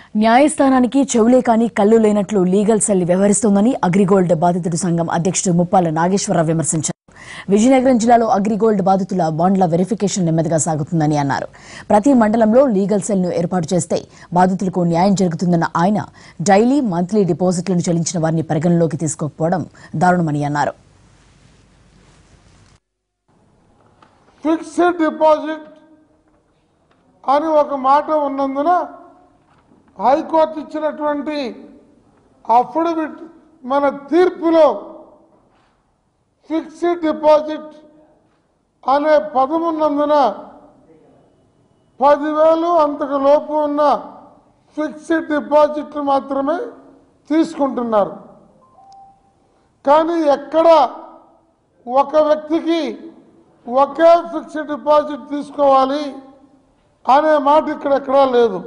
న్యాయస్థానానికి చెవులే కాని కళ్ళు లేనట్లు లీగల్ సెల్ వ్యవహరిస్తోందని అగ్రిగోల్డ్ బాధితుడు సంఘం అధ్యక్షుడు ముప్పాల నాగేశ్వరరావు విమర్శించారు విజయనగరం జిల్లాలో అగ్రిగోల్డ్ బాధితుల బాండ్ల వెరిఫికేషన్ నెమ్మదిగా సాగుతుందని అన్నారు ప్రతి మండలంలో లీగల్ సెల్ ను ఏర్పాటు చేస్తే బాధితులకు న్యాయం జరుగుతుందన్న ఆయన డైలీ మంత్లీ డిపాజిట్లను చెల్లించిన వారిని పరిగణలోకి తీసుకోకపోవడం దారుణమని అన్నారు ఫిక్స్డ్ డిపాజిట్ అని ఒక మాట ఉన్నందున హైకోర్టు ఇచ్చినటువంటి అఫిడవిట్ మన తీర్పులో ఫిక్స్డ్ డిపాజిట్ అనే పదం ఉన్నందున పదివేలు అంతకు లోపు ఉన్న ఫిక్స్డ్ డిపాజిట్లు మాత్రమే తీసుకుంటున్నారు కానీ ఎక్కడ ఒక వ్యక్తికి ఒకే ఫిక్స్డ్ డిపాజిట్ తీసుకోవాలి అనే మాట ఇక్కడ ఎక్కడా లేదు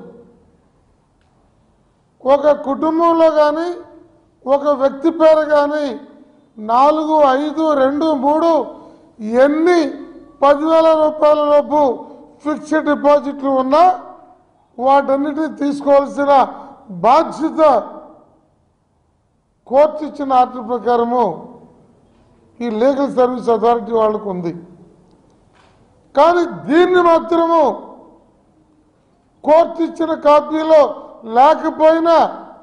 ఒక కుటుంబంలో కానీ ఒక వ్యక్తి పేరు కానీ నాలుగు ఐదు రెండు మూడు ఎన్ని పదివేల రూపాయల లోపు ఫిక్స్డ్ డిపాజిట్లు ఉన్నా వాటన్నిటిని తీసుకోవాల్సిన బాధ్యత కోర్టు ఇచ్చిన ఆర్డర్ ప్రకారము ఈ లీగల్ సర్వీస్ అథారిటీ వాళ్ళకు ఉంది కానీ దీన్ని మాత్రము కోర్టు ఇచ్చిన కాపీలో లేకపోయినా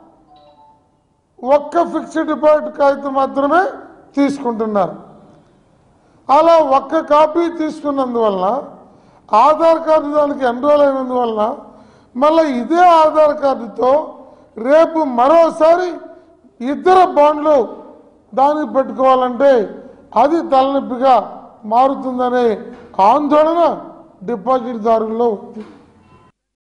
ఒక్క ఫిక్స్డ్ డిపాజిట్ కాగితం మాత్రమే తీసుకుంటున్నారు అలా ఒక్క కాపీ తీసుకున్నందువలన ఆధార్ కార్డు దానికి ఎన్రోల్ అయినందువలన మళ్ళీ ఇదే ఆధార్ కార్డుతో రేపు మరోసారి ఇద్దరు బాండ్లు దానికి పెట్టుకోవాలంటే అది తలనొప్పిగా మారుతుందనే ఆందోళన డిపాజిట్ దారుల్లో ఉంది